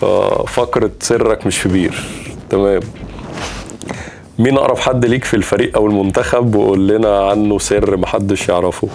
ففقرة سرك مش في بير تمام مين أقرب حد ليك في الفريق أو المنتخب وقول لنا عنه سر محدش يعرفه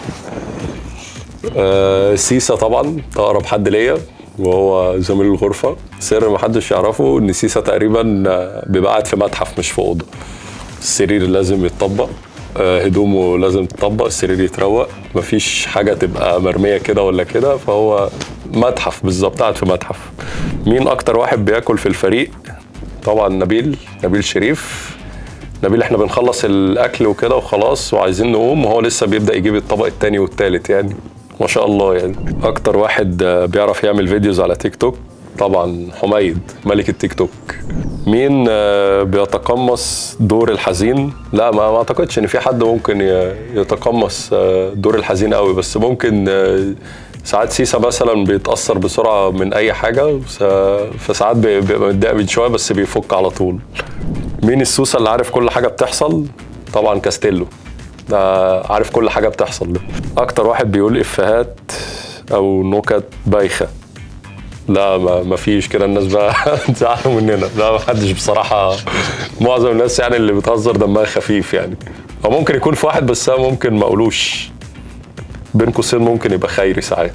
آه سيسا طبعا ده أقرب حد ليا وهو زميل الغرفة سر محدش يعرفه إن سيسا تقريبا آه، بيبقى قاعد في متحف مش في أوضة السرير لازم يتطبق آه، هدومه لازم تطبق السرير يتروق مفيش حاجة تبقى مرمية كده ولا كده فهو متحف بالظبط قاعد في متحف مين أكتر واحد بياكل في الفريق طبعا نبيل نبيل شريف نبيل احنا بنخلص الأكل وكده وخلاص وعايزين نقوم وهو لسه بيبدأ يجيب الطبق التاني والتالت يعني ما شاء الله يعني أكتر واحد آه، بيعرف يعمل فيديوز على تيك توك طبعا حميد ملك التيك توك مين آه، بيتقمص دور الحزين لا ما ما اعتقدش ان في حد ممكن ي- يتقمص آه، دور الحزين قوي بس ممكن آه، ساعات سيسا مثلا بيتاثر بسرعه من اي حاجه س- فساعات بي- بيبقى متضايق من شويه بس بيفك على طول مين السوسه اللي عارف كل حاجه بتحصل طبعا كاستيلو ده عارف كل حاجه بتحصل ده اكتر واحد بيقول افيهات او نكت بايخه لا ما ما فيش كده الناس بقى تزعلوا مننا لا ما حدش بصراحه معظم الناس يعني اللي بتهزر دمها خفيف يعني او ممكن يكون في واحد بس أنا ممكن ما اقولوش بين قوسين ممكن يبقى خيري ساعات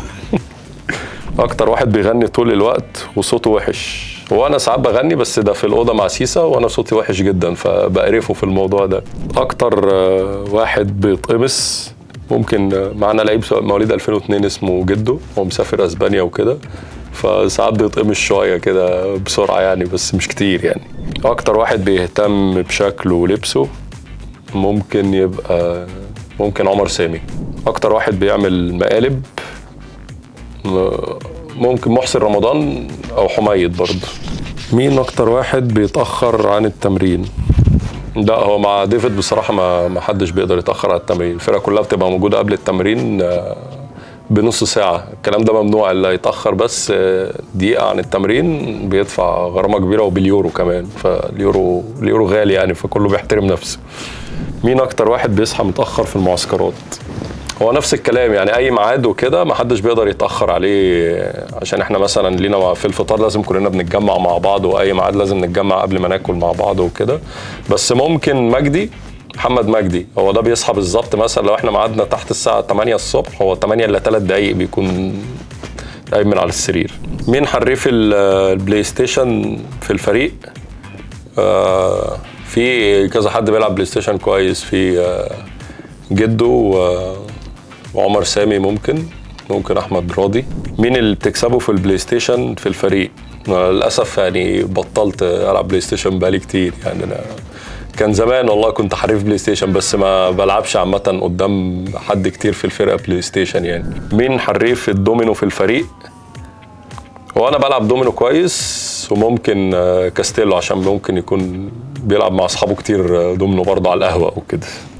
اكتر واحد بيغني طول الوقت وصوته وحش هو انا ساعات بغني بس ده في الاوضه مع سيسا وانا صوتي وحش جدا فبقرفه في الموضوع ده اكتر آه، واحد بيتقمص ممكن آه، معانا لعيب مواليد 2002 اسمه جدو هو مسافر اسبانيا وكده فساعات بيتقمص شويه كده بسرعه يعني بس مش كتير يعني اكتر واحد بيهتم بشكله ولبسه ممكن يبقى ممكن عمر سامي اكتر واحد بيعمل مقالب م- ممكن محسن رمضان او حميد برضه مين اكتر واحد بيتاخر عن التمرين لا هو مع ديفيد بصراحه ما ما حدش بيقدر يتاخر عن التمرين الفرقه كلها بتبقى موجوده قبل التمرين آه، بنص ساعه الكلام ده ممنوع اللي يتاخر بس آه، دقيقه عن التمرين بيدفع غرامه كبيره وباليورو كمان فاليورو اليورو غالي يعني فكله بيحترم نفسه مين اكتر واحد بيصحى متاخر في المعسكرات هو نفس الكلام يعني اي ميعاد وكده ما حدش بيقدر يتاخر عليه عشان احنا مثلا لينا في الفطار لازم كلنا بنتجمع مع بعض واي ميعاد لازم نتجمع قبل ما ناكل مع بعض وكده بس ممكن مجدي محمد مجدي هو ده بيصحى بالظبط مثلا لو احنا ميعادنا تحت الساعه 8 الصبح هو 8 الا 3 دقايق بيكون قايم من على السرير مين حريف ال- البلاي ستيشن في الفريق آه في كذا حد بيلعب بلاي ستيشن كويس في آه جدو و- وعمر سامي ممكن ممكن احمد راضي مين اللي بتكسبه في البلاي ستيشن في الفريق أنا للاسف يعني بطلت العب بلاي ستيشن بقالي كتير يعني انا كان زمان والله كنت حريف بلاي ستيشن بس ما بلعبش عامة قدام حد كتير في الفرقة بلاي ستيشن يعني مين حريف الدومينو في الفريق وانا بلعب دومينو كويس وممكن آه، كاستيلو عشان ممكن يكون بيلعب مع اصحابه كتير آه، دومينو برضه على القهوة وكده